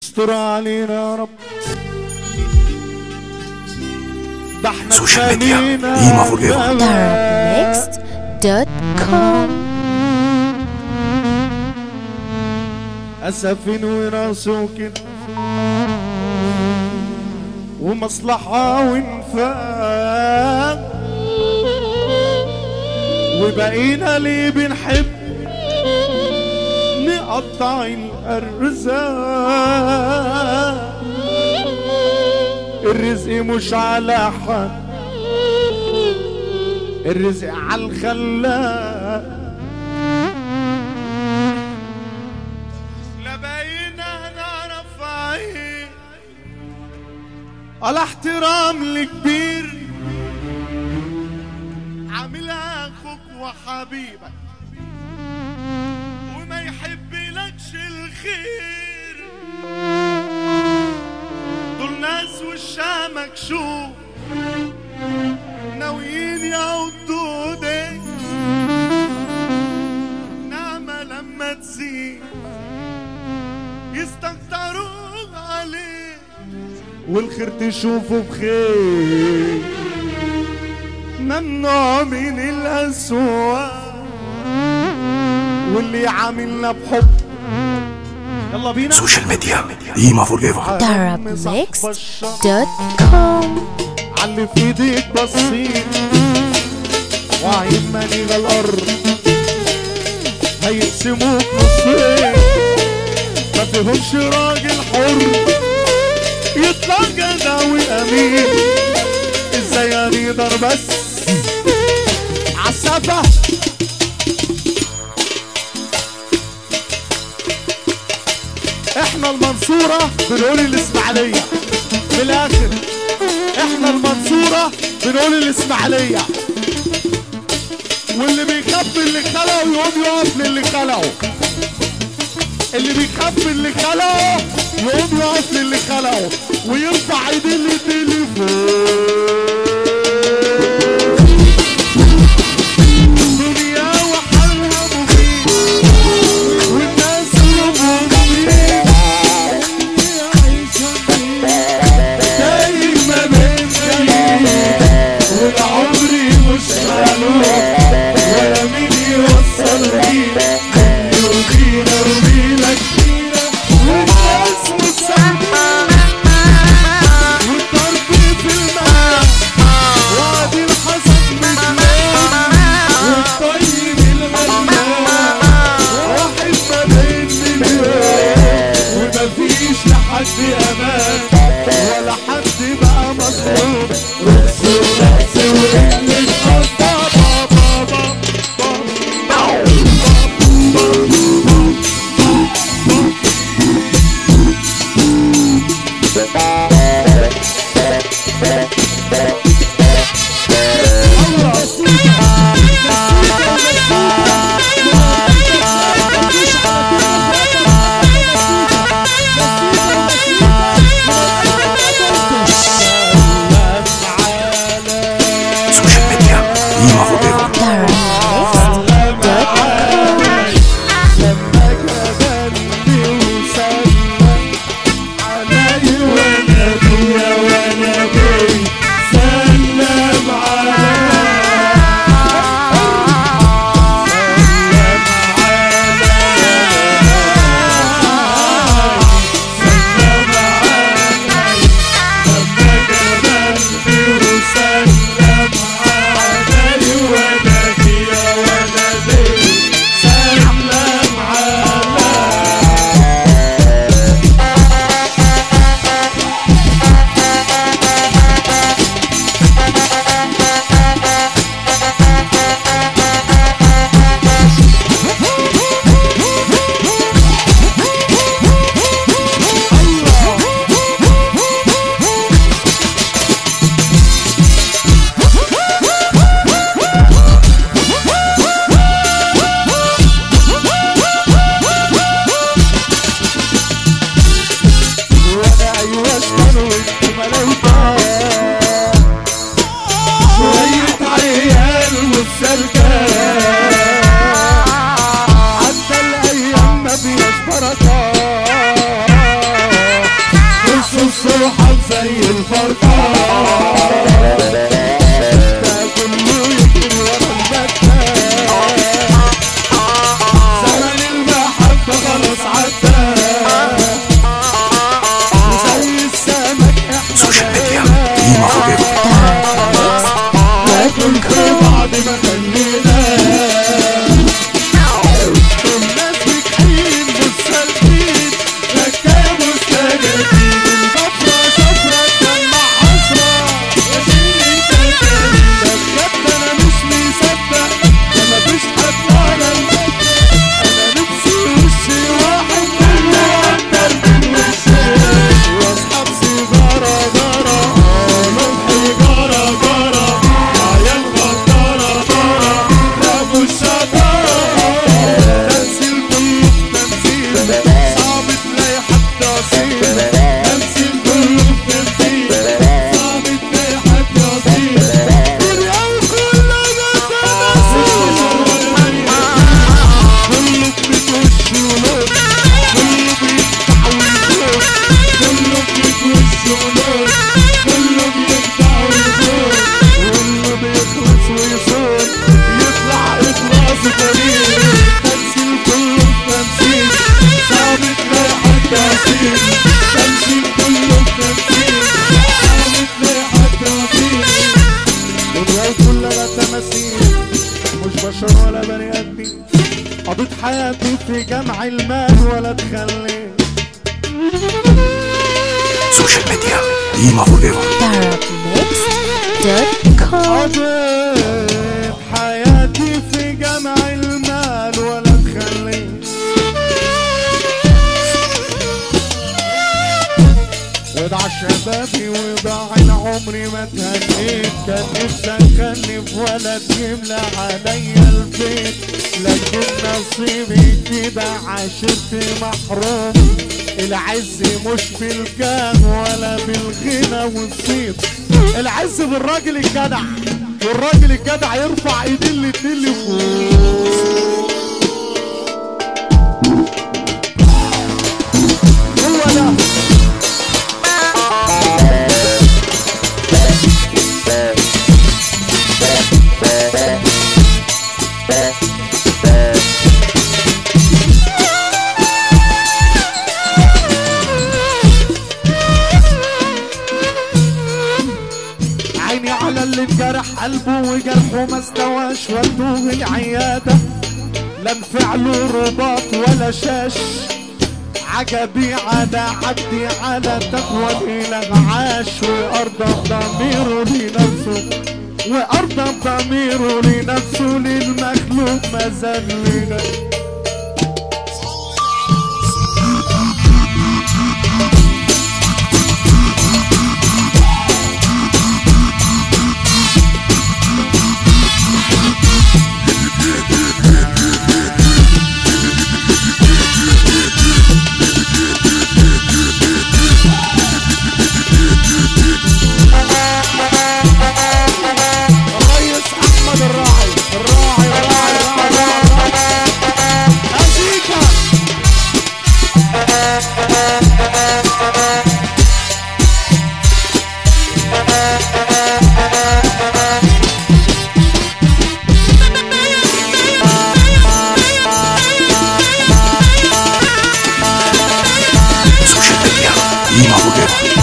استر علينا يا رب ده احنا سوشيال ميديا. اتخانقنا قيمة فوق قيمة. darknext.com أسفين وراسه كده ومصلحة وانفاق وبقينا ليه بنحب نقطع الأرزاق الرزق مش على حد الرزق على الخلاق لا بقينا نعرف عين على احترام لكبير عاملها اخوك وحبيبك وما يحبلكش الخير دول ناس وشها مكشوف ناويين يعضوا ايديك نعمة لما تزيد يستكتروا عليك والخير تشوفه بخير ممنوع من الأسواق واللي عاملنا بحب يلا بينا سوشيال ميديا قيمة فور ايفر darknext.com علي في ايديك بصير وعين منيغ الارض هيقسموك نصين ما فيهمش راجل حر يطلع جدع وامين ازاي هنقدر بس عالسفة احنا المنصورة بنقول الاسماعيلية من الاخر احنا المنصورة بنقول الاسماعيلية واللي بيخاف من اللي خلقه يقوم يقف للي خلقه اللي بيخاف من اللي خلقه يقوم يقف للي خلقه ويرفع ايديه للتليفون دنيا وحالها مفيد والناس قلوبهم فيه دايم ما بين جايين والعمر مش معلوم ولا مين يوصل بينا يرضينا يرضينا كتيرة والناس مسامحة والضرب في الماء وادي الحسد مجنون والطيب الغلبان واحد ما بين مليون ومفيش لحد امان ولا حد بقى مظلوم رقص ورقص ورجل بابا بابا سوشيال ميديا قيمة فور ايفر darknext.com لما كبرني وسلم علي وانا بيا وانا بي سلم علي سلم علي سلم علي لما كبرني وسلم علي وانا بيا وانا بي سلم علي وانا ايوه اشتغل وانت ملاوتة شوية عيال والسلكة حتى الايام ما فيهاش بركة الصحاب زي الفرقان ده كله يجري ورا البتان زمن المحبة خلاص عدى وزي السمك احنا سوشيال ميديا بقينا ديما فوريفر لكن في بعض ما خلينا الناس بتحين بالسلبين ركاب مستندين البطرة شفرة تجمع حسرة يا شيل انت تاني ده بجد انا مش مصدق ده مفيش حد على الباب انا نفسي وشي واحد منه اكتر من وشي واصحاب سيجارة جارة ملحي جارة جارة عيال غدارة جارة لابو الشطارة تمثيل كله تمثيل صعب تلاقي حد اصيل تمثيل كله تمثيل صعب تلاقي حد اصيل الريال كله ده تمثيل كله بتوش ولون كله بيفتح ويزور كله بيتوش ولون كله بيفتح ويزور كله بيخلص ويصور يطلع اخلاص جميل تمثيل كله تمثيل صعب تلاقي حد اصيل تمثيل كله تمثيل صعب تلاقي حد اصيل الريال كلها تماثيل مش بشر ولا بني ادمين قضيت حياتي في جمع المال ولا تخليت سوشيال ميديا ديما فوريفر Darkmix.com قضيت حياتي في جمع المال ولا تخليت وضع شبابي وضع عمري ما تهنيت كان نفسي اخلف ولد يملى عليا البيت لكن نصيبي كده عشرت محروم العز مش بالجاه ولا بالغنى والصيت العز بالراجل الجدع والراجل الجدع يرفع ايديه الاتنين لفوق هو ده عيني على اللي انجرح قلبه وجرحه ما استواش ودوه العيادة لا نفع له رباط ولا شاش عجبي على عبدي على تقوى الإله عاش وأرضى ضميره لنفسه وأرضى ضميره لنفسه للمخلوق ما زال لنا الريس احمد الراعي الراعي الراعي الراعي الراعي الراعي أزيكا سوشيال ميديا ديما فوريفر